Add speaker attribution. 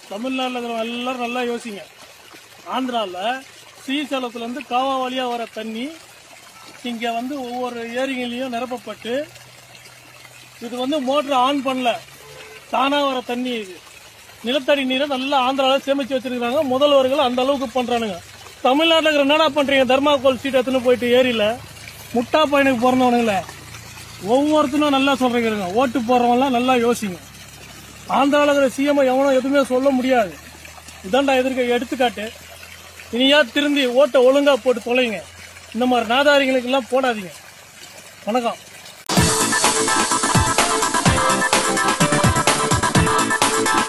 Speaker 1: தமிழ்நாட்டில் இருக்கிறவங்க எல்லாரும் நல்லா யோசிங்க ஆந்திராவில் ஸ்ரீசைலத்துலேருந்து காவா வழியாக வர தண்ணி இங்கே வந்து ஒவ்வொரு ஏரிகளையும் நிரப்பப்பட்டு இது வந்து மோட்டர் ஆன் பண்ணல தானாக வர தண்ணி இது நிலத்தடி நீரை நல்லா ஆந்திராவில் சேமித்து வச்சிருக்காங்க முதல்வர்கள் அந்த அளவுக்கு பண்ணுறானுங்க தமிழ்நாட்டில் இருக்கிற என்னடா பண்ணுறீங்க தர்மாக்கோல் சீட் எடுத்துன்னு போயிட்டு ஏரியில் முட்டா பையனுக்கு பிறந்தவனுங்களே ஒவ்வொருத்தனும் நல்லா சொல்றீங்க ஓட்டு போடுறவங்களாம் நல்லா யோசிங்க ஆந்திராவில் இருக்கிற சிஎம் எவனும் எதுவுமே சொல்ல முடியாது இதான்டா எதிர்க்க எடுத்துக்காட்டு இனியா திருந்தி ஓட்டை ஒழுங்கா போட்டு தொலைங்க இந்த மாதிரி நாதாரிகளுக்கு எல்லாம் போடாதீங்க வணக்கம்